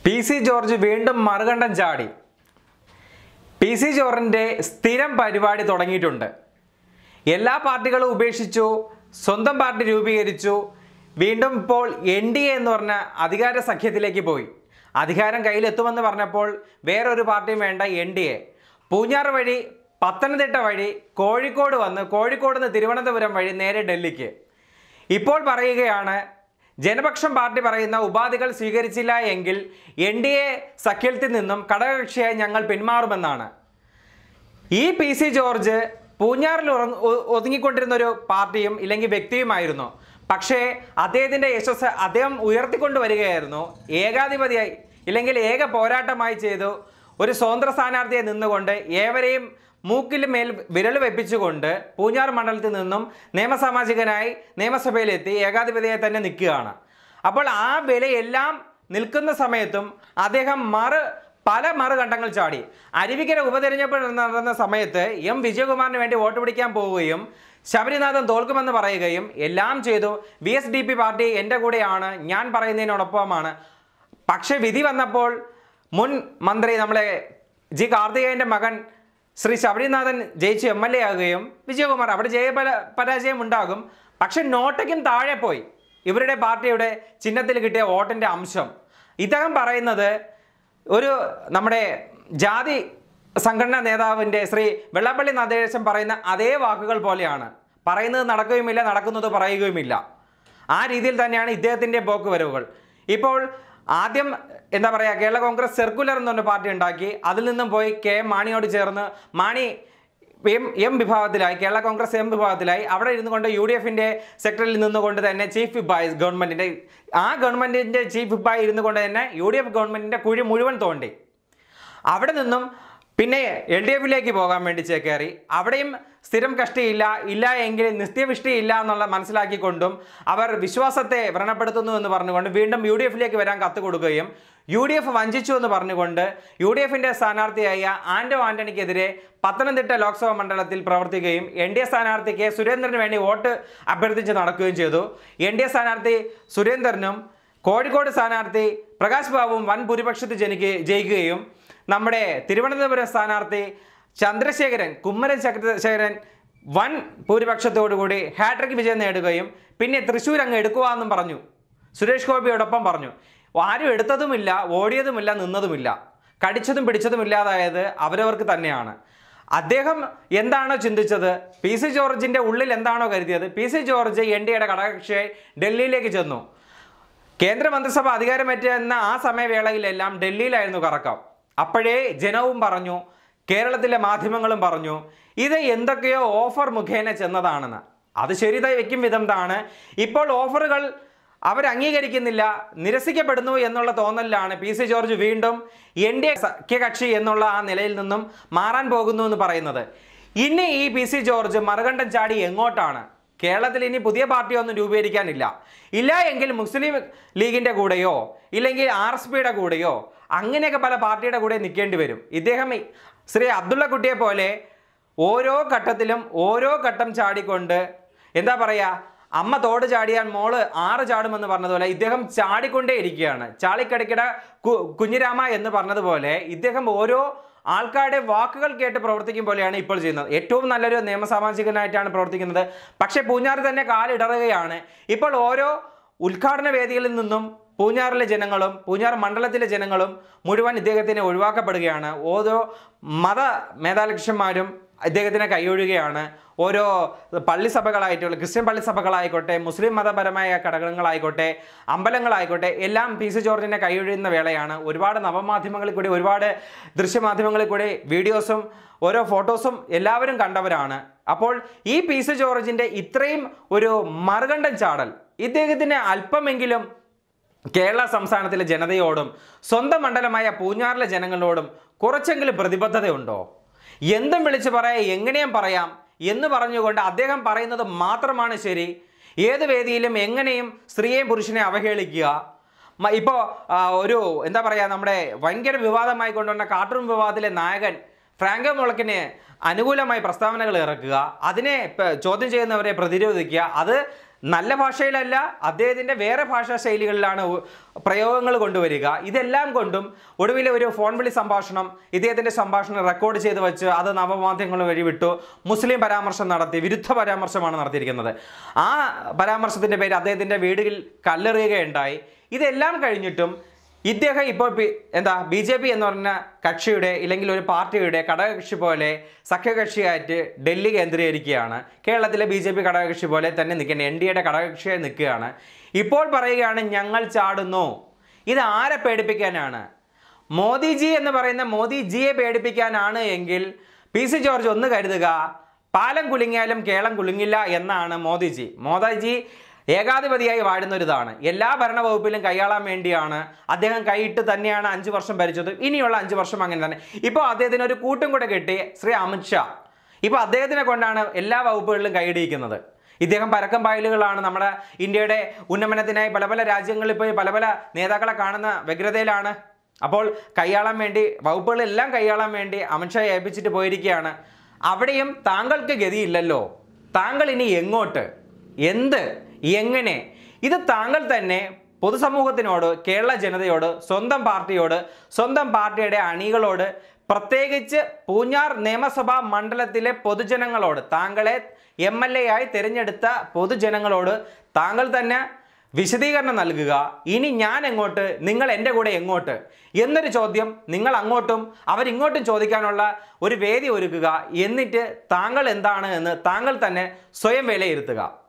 P C George വീണ്ടും മറുകണ്ഠം ചാടി P C ജോർജിൻ്റെ സ്ഥിരം പരിപാടി തുടങ്ങിയിട്ടുണ്ട് എല്ലാ പാർട്ടികളും ഉപേക്ഷിച്ചു സ്വന്തം പാർട്ടി രൂപീകരിച്ചു വീണ്ടും ഇപ്പോൾ എൻ ഡി എ എന്ന് പറഞ്ഞ അധികാര സഖ്യത്തിലേക്ക് പോയി അധികാരം കയ്യിലെത്തുമെന്ന് പറഞ്ഞപ്പോൾ വേറൊരു പാർട്ടിയും വേണ്ട എൻ ഡി എ പൂഞ്ഞാർ വഴി പത്തനംതിട്ട വഴി കോഴിക്കോട് വന്ന് കോഴിക്കോട് നിന്ന് തിരുവനന്തപുരം വഴി നേരെ ഡൽഹിക്ക് ഇപ്പോൾ പറയുകയാണ് ജനപക്ഷം പാർട്ടി പറയുന്ന ഉപാധികൾ സ്വീകരിച്ചില്ല എങ്കിൽ എൻ ഡി എ സഖ്യത്തിൽ നിന്നും ഘടകകക്ഷിയായി ഞങ്ങൾ പിന്മാറുമെന്നാണ് ഈ പി സി ജോർജ് പൂഞ്ഞാറിൽ ഉറങ്ങ- ഒ- ഒതുങ്ങിക്കൊണ്ടിരുന്ന ഒരു പാർട്ടിയും ഇല്ലെങ്കിൽ വ്യക്തിയുമായിരുന്നു പക്ഷേ അദ്ദേഹത്തിൻ്റെ യശസ് അദ്ദേഹം ഉയർത്തിക്കൊണ്ട് വരികയായിരുന്നു ഏകാധിപതിയായി ഇല്ലെങ്കിൽ ഏക പോരാട്ടമായി ചെയ്തു ഒരു സ്വതന്ത്ര സ്ഥാനാർത്ഥിയെ നിന്നുകൊണ്ട് ഏവരെയും മൂക്കിൽ മേൽ വിരൽ വെപ്പിച്ചുകൊണ്ട് പൂഞ്ഞാർ മണ്ഡലത്തിൽ നിന്നും നിയമസാമാജികനായി നിയമസഭയിലെത്തി ഏകാധിപതിയായി തന്നെ നിൽക്കുകയാണ് അപ്പോൾ ആ വിലയെല്ലാം നിൽക്കുന്ന സമയത്തും അദ്ദേഹം മറ് പല മറുകണ്ഠങ്ങൾ ചാടി അരുവിക്കര ഉപതെരഞ്ഞെടുപ്പ് നടന്ന സമയത്ത് എം വിജയകുമാറിന് വേണ്ടി വോട്ട് പിടിക്കാൻ പോവുകയും ശബരിനാഥൻ തോൽക്കുമെന്ന് പറയുകയും എല്ലാം ചെയ്തു V S D P party എൻ്റെ കൂടെയാണ് ഞാൻ പറയുന്നതിനോടൊപ്പമാണ് പക്ഷേ വിധി വന്നപ്പോൾ മുൻ മന്ത്രി നമ്മളെ ജി കാർത്തികേയൻ്റെ മകൻ ശ്രീ ശബരിനാഥൻ ജയിച്ച് എം എൽ എ ആകുകയും വിജയകുമാർ അവിടെ ജയപല പരാജയം ഉണ്ടാകും പക്ഷെ നോട്ടയ്ക്കും താഴെ പോയി ഇവരുടെ പാർട്ടിയുടെ ചിഹ്നത്തിൽ കിട്ടിയ വോട്ടിൻ്റെ അംശം ഇദ്ദേഹം പറയുന്നത് ഒരു നമ്മുടെ ജാതി സംഘടനാ നേതാവിൻ്റെ ശ്രീ വെള്ളാപ്പള്ളി നടേശൻ പറയുന്ന അതേ വാക്കുകൾ പോലെയാണ് പറയുന്നത് നടക്കുകയുമില്ല നടക്കുന്നത് പറയുകയുമില്ല ആ രീതിയിൽ തന്നെയാണ് ഇദ്ദേഹത്തിൻ്റെ പോക്ക് വരവുകൾ ഇപ്പോൾ ആദ്യം എന്താ പറയുക കേരള കോൺഗ്രസ് സർക്കുലർ എന്ന് പറഞ്ഞ പാർട്ടി ഉണ്ടാക്കി അതിൽ നിന്നും പോയി കെ എം മാണിയോട് ചേർന്ന് മാണി എം എം വിഭാഗത്തിലായി കേരള കോൺഗ്രസ് എം വിഭാഗത്തിലായി അവിടെ ഇരുന്നു കൊണ്ട് യു ഡി എഫിൻ്റെ സെക്ടറിൽ നിന്നുകൊണ്ട് തന്നെ ചീഫ് വിപ്പായി ഗവൺമെൻറ്റിൻ്റെ ആ ഗവൺമെൻറ്റിൻ്റെ ചീഫ് വിപ്പായി ഇരുന്നു കൊണ്ട് തന്നെ യു ഡി എഫ് ഗവൺമെൻറ്റിൻ്റെ കുഴി മുഴുവൻ തോണ്ടി അവിടെ നിന്നും പിന്നെ എൽ ഡി എഫിലേക്ക് പോകാൻ വേണ്ടി ചേക്കേറി അവിടെയും സ്ഥിരം കഷ്ടിയില്ല ഇല്ല എങ്കിൽ നിത്യവിഷ്ടിയില്ല എന്നുള്ള മനസ്സിലാക്കിക്കൊണ്ടും അവർ വിശ്വാസത്തെ വ്രണപ്പെടുത്തുന്നു എന്ന് പറഞ്ഞുകൊണ്ട് വീണ്ടും യു ഡി എഫിലേക്ക് വരാൻ കത്ത് കൊടുക്കുകയും യു ഡി എഫ് വഞ്ചിച്ചു എന്ന് പറഞ്ഞുകൊണ്ട് യു ഡി എഫിൻ്റെ സ്ഥാനാർത്ഥിയായ ആൻഡോ ആന്റണിക്കെതിരെ പത്തനംതിട്ട ലോക്സഭാ മണ്ഡലത്തിൽ പ്രവർത്തിക്കുകയും എൻ ഡി എ സ്ഥാനാർത്ഥി കെ സുരേന്ദ്രന് വേണ്ടി വോട്ട് അഭ്യർത്ഥിച്ച് നടക്കുകയും ചെയ്തു എൻ ഡി എ സ്ഥാനാർത്ഥി സുരേന്ദ്രനും കോഴിക്കോട് സ്ഥാനാർത്ഥി പ്രകാശ് ബാബുവും വൻ ഭൂരിപക്ഷത്തിൽ ജനിക്ക് ജയിക്കുകയും നമ്മുടെ തിരുവനന്തപുരം സ്ഥാനാർത്ഥി ചന്ദ്രശേഖരൻ കുമ്മരൻ ചന്ദ്രശേഖരൻ വൻ ഭൂരിപക്ഷത്തോടുകൂടി ഹാട്രിക് വിജയം നേടുകയും പിന്നെ തൃശ്ശൂർ അങ്ങ് എടുക്കുവാന്നും പറഞ്ഞു സുരേഷ് ഗോപിയോടൊപ്പം പറഞ്ഞു ആരും എടുത്തതുമില്ല ഓടിയതുമില്ല നിന്നതുമില്ല കടിച്ചതും പിടിച്ചതും ഇല്ലാതായത് അവരവർക്ക് തന്നെയാണ് അദ്ദേഹം എന്താണോ ചിന്തിച്ചത് പി സി ജോർജിന്റെ ഉള്ളിൽ എന്താണോ കരുതിയത് P C George N D എയുടെ ഘടകകക്ഷിയായി ഡൽഹിയിലേക്ക് ചെന്നു കേന്ദ്രമന്ത്രിസഭ അധികാരമേറ്റെന്ന ആ സമയവേളയിലെല്ലാം ഡൽഹിയിലായിരുന്നു കറക്കം അപ്പോഴേ ജനവും പറഞ്ഞു കേരളത്തിലെ മാധ്യമങ്ങളും പറഞ്ഞു ഇത് എന്തൊക്കെയോ ഓഫർ മുഖേന ചെന്നതാണെന്ന് അത് ശരിതായി വെക്കും വിധം താണ് ഇപ്പോൾ ഓഫറുകൾ അവർ അംഗീകരിക്കുന്നില്ല നിരസിക്കപ്പെടുന്നു എന്നുള്ള തോന്നലിലാണ് പി സി ജോർജ് വീണ്ടും എൻ ഡി എ സഖ്യകക്ഷി എന്നുള്ള ആ നിലയിൽ നിന്നും മാറാൻ പോകുന്നു എന്ന് പറയുന്നത് ഇനി ഈ പി സി ജോർജ് മറുകണ്ഠം ചാടി എങ്ങോട്ടാണ് കേരളത്തിൽ ഇനി പുതിയ പാർട്ടിയൊന്നും രൂപീകരിക്കാനില്ല ഇല്ല എങ്കിൽ മുസ്ലിം ലീഗിൻ്റെ കൂടെയോ ഇല്ലെങ്കിൽ ആർ എസ് പിയുടെ കൂടെയോ അങ്ങനെയൊക്കെ പല പാർട്ടിയുടെ കൂടെ നിൽക്കേണ്ടി വരും ഇദ്ദേഹം ഈ ശ്രീ അബ്ദുള്ള കുട്ടിയെ പോലെ ഓരോ ഘട്ടത്തിലും ഓരോ ഘട്ടം ചാടിക്കൊണ്ട് എന്താ പറയുക അമ്മ തോട് ചാടിയാൽ മോള് ആറ് ചാടുമെന്ന് പറഞ്ഞതുപോലെ ഇദ്ദേഹം ചാടിക്കൊണ്ടേ ഇരിക്കുകയാണ് ചാളിക്കടിക്കട കു കുഞ്ഞിരാമ എന്ന് പറഞ്ഞതുപോലെ ഇദ്ദേഹം ഓരോ ആൾക്കാരുടെ വാക്കുകൾ കേട്ട് പ്രവർത്തിക്കും പോലെയാണ് ഇപ്പോൾ ചെയ്യുന്നത് ഏറ്റവും നല്ലൊരു നിയമസാമാജികനായിട്ടാണ് പ്രവർത്തിക്കുന്നത് പക്ഷേ പൂഞ്ഞാറ് തന്നെ കാലിടറുകയാണ് ഇപ്പോൾ ഓരോ ഉദ്ഘാടന വേദികളിൽ നിന്നും പൂഞ്ഞാറിലെ ജനങ്ങളും പൂഞ്ഞാർ മണ്ഡലത്തിലെ ജനങ്ങളും മുഴുവൻ ഇദ്ദേഹത്തിനെ ഒഴിവാക്കപ്പെടുകയാണ് ഓരോ മത മേധാലക്ഷ്യന്മാരും ഇദ്ദേഹത്തിനെ കൈയൊഴുകയാണ് ഓരോ പള്ളിസഭകളായിട്ടുള്ള ക്രിസ്ത്യൻ പള്ളിസഭകളായിക്കോട്ടെ മുസ്ലിം മതപരമായ ഘടകങ്ങളായിക്കോട്ടെ അമ്പലങ്ങളായിക്കോട്ടെ എല്ലാം പി സി ജോർജിനെ കൈയൊഴിയുന്ന വേളയാണ് ഒരുപാട് നവമാധ്യമങ്ങളിൽ കൂടി ഒരുപാട് ദൃശ്യമാധ്യമങ്ങളിൽ കൂടി വീഡിയോസും ഓരോ ഫോട്ടോസും എല്ലാവരും കണ്ടവരാണ് അപ്പോൾ ഈ പി സി ജോർജിൻ്റെ ഇത്രയും ഒരു മറുകണ്ഠം ചാടൽ ഇദ്ദേഹത്തിന് അല്പമെങ്കിലും കേരള സംസ്ഥാനത്തിലെ ജനതയോടും സ്വന്തം മണ്ഡലമായ പൂഞ്ഞാറിലെ ജനങ്ങളോടും കുറച്ചെങ്കിലും പ്രതിബദ്ധതയുണ്ടോ എന്തും വിളിച്ചു പറയാം എങ്ങനെയും പറയാം എന്ന് പറഞ്ഞുകൊണ്ട് അദ്ദേഹം പറയുന്നത് മാത്രമാണ് ശരി ഏത് വേദിയിലും എങ്ങനെയും സ്ത്രീയെയും പുരുഷനെ അവഹേളിക്കുക മ- ഇപ്പോൾ ആ, ഒരു എന്താ പറയുക നമ്മുടെ ഭയങ്കര വിവാദമായി കൊണ്ടുവന്ന കാർട്ടൂൺ വിവാദത്തിലെ നായകൻ ഫ്രാങ്കോ മുളക്കിന് അനുകൂലമായി പ്രസ്താവനകൾ ഇറക്കുക അതിനെ പ- ചോദ്യം ചെയ്യുന്നവരെ പ്രതിരോധിക്കുക അത് നല്ല ഭാഷയിലല്ല അദ്ദേഹത്തിൻ്റെ വേറെ ഭാഷാ ശൈലികളിലാണ് ഉ- പ്രയോഗങ്ങൾ കൊണ്ടുവരിക ഇതെല്ലാം കൊണ്ടും ഒടുവിലെ ഒരു ഫോൺ വിളി സംഭാഷണം ഇദ്ദേഹത്തിൻ്റെ സംഭാഷണം റെക്കോർഡ് ചെയ്ത് വെച്ച് അത് നവമാധ്യമങ്ങൾ വഴി വിട്ടു മുസ്ലിം പരാമർശം നടത്തി വിരുദ്ധ പരാമർശമാണ് നടത്തിയിരിക്കുന്നത് ആ പരാമർശത്തിൻ്റെ പേര് അദ്ദേഹത്തിൻ്റെ വീടുകളിൽ കല്ലെറിയുകയുണ്ടായി ഇതെല്ലാം കഴിഞ്ഞിട്ടും ഇദ്ദേഹം ഇപ്പോൾ പി- എന്താ ബി ജെ പി എന്ന് പറഞ്ഞ കക്ഷിയുടെ ഇല്ലെങ്കിൽ ഒരു പാർട്ടിയുടെ ഘടകകക്ഷി പോലെ സഖ്യകക്ഷിയായിട്ട് ഡൽഹി കേന്ദ്രീകരിക്കുകയാണ് കേരളത്തിലെ ബി ജെ പി ഘടകകക്ഷി പോലെ തന്നെ നിൽക്കുന്ന എൻ ഡി എയുടെ ഘടകകക്ഷിയായി നിൽക്കുകയാണ് ഇപ്പോൾ പറയുകയാണ് ഞങ്ങൾ ചാടുന്നു ഇത് ആരെ പേടിപ്പിക്കാനാണ് മോദിജി എന്ന് പറയുന്ന മോദിജിയെ പേടിപ്പിക്കാനാണ് എങ്കിൽ പി സി ജോർജ് ഒന്ന് കരുതുക പാലം കുലുങ്ങിയാലും കേളം കുലുങ്ങില്ല എന്നാണ് മോദിജി മോദിജി ഏകാധിപതിയായി വാഴുന്ന ഒരു ഇതാണ് എല്ലാ ഭരണവകുപ്പിലും കൈയാളാൻ വേണ്ടിയാണ് അദ്ദേഹം കൈയിട്ട് തന്നെയാണ് അഞ്ച് വർഷം ഭരിച്ചത് ഇനിയുള്ള അഞ്ച് വർഷം അങ്ങനെ തന്നെ ഇപ്പോൾ അദ്ദേഹത്തിന് ഒരു കൂട്ടും കൂടെ കിട്ടി ശ്രീ അമിത്ഷാ ഇപ്പോൾ അദ്ദേഹത്തിനെ കൊണ്ടാണ് എല്ലാ വകുപ്പുകളിലും കൈയിടിയിക്കുന്നത് ഇദ്ദേഹം പരക്കം പായലുകളാണ് നമ്മുടെ ഇന്ത്യയുടെ ഉന്നമനത്തിനായി പല പല രാജ്യങ്ങളിൽ പോയി പല പല നേതാക്കളെ കാണുന്ന വ്യഗ്രതയിലാണ് അപ്പോൾ കൈയാളാൻ വേണ്ടി വകുപ്പുകളെല്ലാം കൈയാളാൻ വേണ്ടി അമിത്ഷാ ഏൽപ്പിച്ചിട്ട് പോയിരിക്കുകയാണ് അവിടെയും താങ്കൾക്ക് ഗതിയില്ലല്ലോ താങ്കൾ ഇനി എങ്ങോട്ട് എന്ത് എങ്ങനെ ഇത് താങ്കൾ തന്നെ പൊതുസമൂഹത്തിനോട് കേരള ജനതയോട് സ്വന്തം പാർട്ടിയോട് സ്വന്തം പാർട്ടിയുടെ അണികളോട് പ്രത്യേകിച്ച് പൂഞ്ഞാർ നിയമസഭാ മണ്ഡലത്തിലെ പൊതുജനങ്ങളോട് താങ്കളെ എം എൽ എ ആയി തിരഞ്ഞെടുത്ത പൊതുജനങ്ങളോട് താങ്കൾ തന്നെ വിശദീകരണം നൽകുക ഇനി ഞാൻ എങ്ങോട്ട് നിങ്ങൾ എൻ്റെ കൂടെ എങ്ങോട്ട് എന്നൊരു ചോദ്യം നിങ്ങൾ അങ്ങോട്ടും അവരിങ്ങോട്ടും ചോദിക്കാനുള്ള ഒരു വേദി ഒരുക്കുക എന്നിട്ട് താങ്കൾ എന്താണ് എന്ന് താങ്കൾ തന്നെ സ്വയം വിലയിരുത്തുക